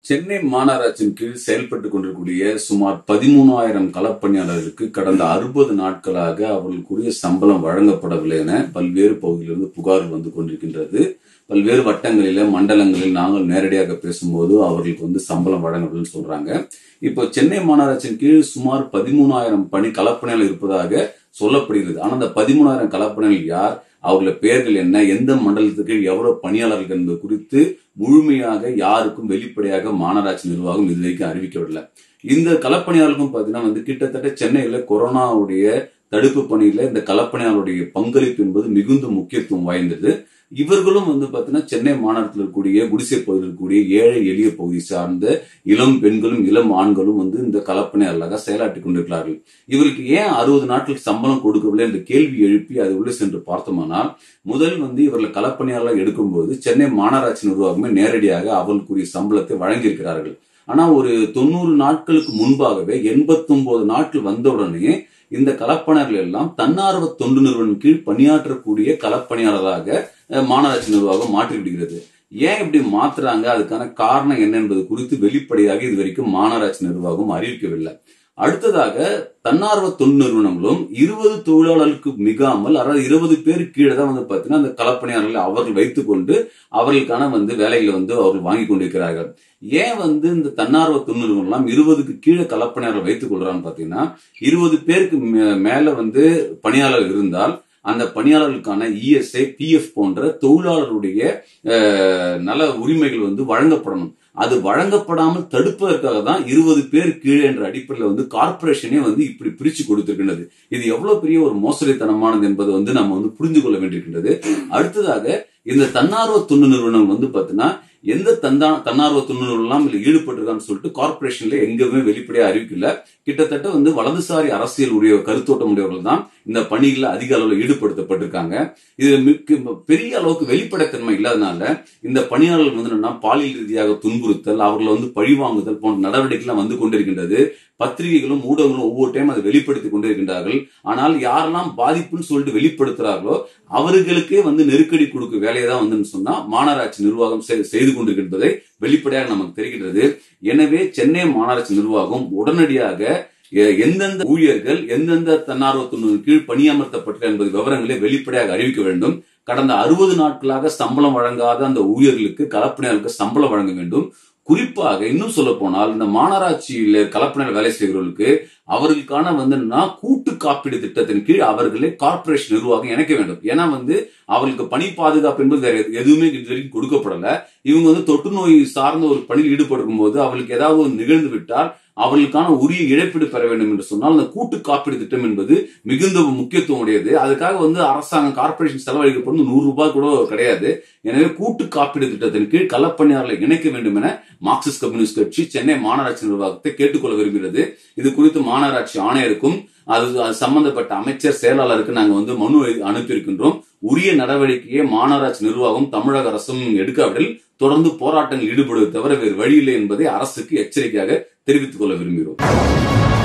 சென்னை மாநகராட்சியின் கீழ் செயல்பட்டுக் கொண்டிருக்கூடிய சுமார் பதிமூணாயிரம் களப்பணியாளர்களுக்கு கடந்த அறுபது நாட்களாக அவர்களுக்குரிய சம்பளம் வழங்கப்படவில்லை என பல்வேறு பகுதியிலிருந்து புகார் வந்து கொண்டிருக்கின்றது பல்வேறு வட்டங்களில மண்டலங்களில் நாங்கள் நேரடியாக பேசும்போது அவர்களுக்கு வந்து சம்பளம் வழங்கவில்லைன்னு சொல்றாங்க இப்போ சென்னை மாநகராட்சியின் கீழ் சுமார் பதிமூணாயிரம் பணி களப்பணியாளர் இருப்பதாக சொல்லப்படுகிறது ஆனா அந்த பதிமூணாயிரம் களப்பணியாளர் யார் அவர்கள பெயர்கள் என்ன எந்த மண்டலத்துக்கு எவ்வளவு பணியாளர்கள் என்பது குறித்து முழுமையாக யாருக்கும் வெளிப்படையாக மாநகராட்சி நிர்வாகம் இதுவரைக்கும் அறிவிக்கவில்லை இந்த களப்பணியாளர்களுக்கும் பாத்தீங்கன்னா வந்து கிட்டத்தட்ட சென்னையில கொரோனாவுடைய தடுப்பு பணியில இந்த களப்பணியாளருடைய பங்களிப்பு என்பது மிகுந்த முக்கியத்துவம் வாய்ந்தது இவர்களும் வந்து பாத்தீங்கன்னா சென்னை மாநகரத்தில் இருக்கக்கூடிய குடிசை பகுதியில் இருக்கக்கூடிய ஏழை எளிய பகுதி சார்ந்த இளம் பெண்களும் இளம் ஆண்களும் வந்து இந்த களப்பணியாளராக செயலாற்றி கொண்டிருக்கிறார்கள் இவருக்கு ஏன் அறுபது நாட்களுக்கு சம்பளம் கொடுக்கவில்லை என்ற கேள்வி எழுப்பி அது உள்ளே சென்று பார்த்தோமானால் முதல் வந்து இவர்களை களப்பணியாளராக எடுக்கும்போது சென்னை மாநகராட்சி நிர்வாகமே நேரடியாக அவர்களுக்குரிய சம்பளத்தை வழங்கியிருக்கிறார்கள் ஆனா ஒரு தொண்ணூறு நாட்களுக்கு முன்பாகவே எண்பத்தி ஒன்பது நாட்கள் வந்தவுடனே இந்த களப்பணியாளர்கள் எல்லாம் தன்னார்வ தொண்டு நிறுவனம் கீழ் பணியாற்றக்கூடிய களப்பணியாளராக மாநகராட்சி நிர்வாகம் மாற்றி விடுகிறது ஏன் இப்படி மாத்துறாங்க அதுக்கான காரணம் என்ன என்பது குறித்து வெளிப்படையாக இதுவரைக்கும் மாநகராட்சி நிர்வாகம் அறிவிக்கவில்லை அடுத்ததாக தன்னார்வ தொண்டு நிறுவனங்களும் இருபது தொழிலாளர்களுக்கு மிகாமல் அதாவது இருபது பேர் கீழே தான் வந்து பாத்தீங்கன்னா அந்த களப்பணியாளர்களை அவர்கள் வைத்துக் கொண்டு அவர்களுக்கான வந்து வேலைகளை வந்து அவர்கள் வாங்கி கொண்டிருக்கிறார்கள் ஏன் வந்து இந்த தன்னார்வ தொண்டு நிறுவனம் இருபதுக்கு கீழே களப்பணியாளர்கள் வைத்துக் கொள்றான்னு பாத்தீங்கன்னா இருபது பேருக்கு மேல வந்து பணியாளர் இருந்தால் அந்த பணியாளர்களுக்கான இஎஸ்ஐ பிஎஃப் போன்ற தொழிலாளருடைய நல உரிமைகள் வந்து வழங்கப்படணும் அது வழங்கப்படாமல் தடுப்பதற்காக தான் இருபது பேர் கீழே என்ற அடிப்படையில் வந்து கார்பரேஷனே வந்து இப்படி பிரிச்சு கொடுத்திருக்கின்றது இது எவ்வளவு பெரிய ஒரு மோசடித்தனமானது என்பது வந்து நம்ம வந்து புரிந்து கொள்ள வேண்டியிருக்கின்றது அடுத்ததாக இந்த தன்னார்வ தொண்டு நிறுவனம் வந்து பாத்தீங்கன்னா எந்த தந்தா தன்னார்வ தொண்டு நிறுவனம் இதுல ஈடுபட்டிருக்கான்னு சொல்லிட்டு கார்பரேஷன்ல எங்கேயுமே வெளிப்படையா அறிவிக்கல கிட்டத்தட்ட வந்து வலதுசாரி அரசியல் உடைய கருத்தோட்டம் உடையவர்கள் தான் இந்த பணிகளில் அதிக அளவில் ஈடுபடுத்தப்பட்டிருக்காங்க இது மிக்க பெரிய அளவுக்கு வெளிப்படைத்தன்மை இல்லாதனால இந்த பணியாளர்கள் வந்து என்னன்னா பாலியல் ரீதியாக துன்புறுத்தல் அவர்களை வந்து பழிவாங்குதல் போன்ற நடவடிக்கைகள் வந்து கொண்டிருக்கின்றது பத்திரிகைகளும் ஊடகங்களும் ஒவ்வொரு டைம் அதை வெளிப்படுத்தி கொண்டிருக்கின்றார்கள் ஆனால் யாரெல்லாம் பாதிப்புன்னு சொல்லிட்டு வெளிப்படுத்துறார்களோ அவர்களுக்கே வந்து நெருக்கடி கொடுக்க வேலையை தான் வந்து சொன்னா மாநகராட்சி நிர்வாகம் செய்து கொண்டிருக்கின்றதை வெளிப்படையாக நமக்கு தெரிகின்றது எனவே சென்னை மாநகராட்சி நிர்வாகம் உடனடியாக எந்தெந்த ஊழியர்கள் எந்தெந்த தன்னார்வத்தின் கீழ் பணியமர்த்தப்பட்ட என்பது விவரங்களை வெளிப்படையாக அறிவிக்க வேண்டும் கடந்த அறுபது நாட்களாக சம்பளம் வழங்காத அந்த ஊழியர்களுக்கு கலப்பணியாளருக்கு சம்பளம் வழங்க வேண்டும் குறிப்பாக இன்னும் சொல்ல போனால் இந்த மாநகராட்சியில கலப்பணியாளர் வேலை செய்கிறவர்களுக்கு அவர்களுக்கான வந்து கூட்டு காப்பீடு திட்டத்தின் கீழ் அவர்களை கார்பரேஷன் நிர்வாகம் இணைக்க வேண்டும் ஏன்னா வந்து அவர்களுக்கு பணி பாதுகாப்பு என்பது வேற எதுவுமே இது வரைக்கும் கொடுக்கப்படல இவங்க வந்து தொற்று நோய் சார்ந்த ஒரு பணியில் ஈடுபடும் போது அவர்களுக்கு ஏதாவது நிகழ்ந்து விட்டால் அவர்களுக்கான உரிய இழப்பீடு பெற வேண்டும் என்று சொன்னால் அந்த கூட்டு காப்பீடு திட்டம் என்பது மிகுந்த முக்கியத்துவம் உடையது அதுக்காக வந்து அரசாங்கம் கார்பரேஷன் செலவழிக்கப்படும் நூறு ரூபாய் கூட கிடையாது எனவே கூட்டு காப்பீடு திட்டத்தின் கீழ் களப்பணியாளர்களை இணைக்க வேண்டும் என மார்க்சிஸ்ட் கம்யூனிஸ்ட் கட்சி சென்னை மாநகராட்சி நிர்வாகத்தை கேட்டுக்கொள்ள விரும்புகிறது இது குறித்து மாநகராட்சி ஆணையருக்கும் அது சம்பந்தப்பட்ட அமைச்சர் செயலாளருக்கு நாங்க வந்து மனு அனுப்பியிருக்கின்றோம் உரிய நடவடிக்கையை மாநகராட்சி நிர்வாகம் தமிழக அரசும் எடுக்காவிடில் தொடர்ந்து போராட்டங்கள் ஈடுபடுவது தவிர வேறு வழியில்லை என்பதை அரசுக்கு எச்சரிக்கையாக தெரிவித்துக் கொள்ள விரும்புகிறோம்